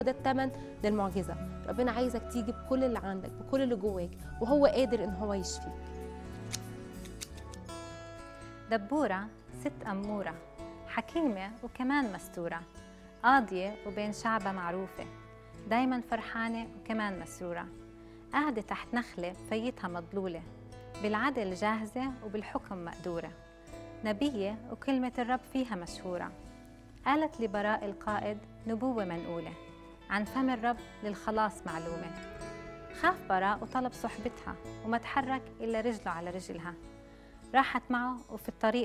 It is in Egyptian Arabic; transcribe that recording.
ده الثمن للمعجزه ربنا عايزك تيجي بكل اللي عندك بكل اللي جواك وهو قادر ان هو يشفيك دبورة ست أمورة حكيمة وكمان مستورة قاضية وبين شعبها معروفة دايما فرحانة وكمان مسرورة قاعدة تحت نخلة فيتها مضلولة بالعدل جاهزة وبالحكم مقدورة نبية وكلمة الرب فيها مشهورة قالت لبراء القائد نبوة منقولة عن فم الرب للخلاص معلومة خاف براء وطلب صحبتها وما تحرك إلا رجله على رجلها راحت معه وفي الطريق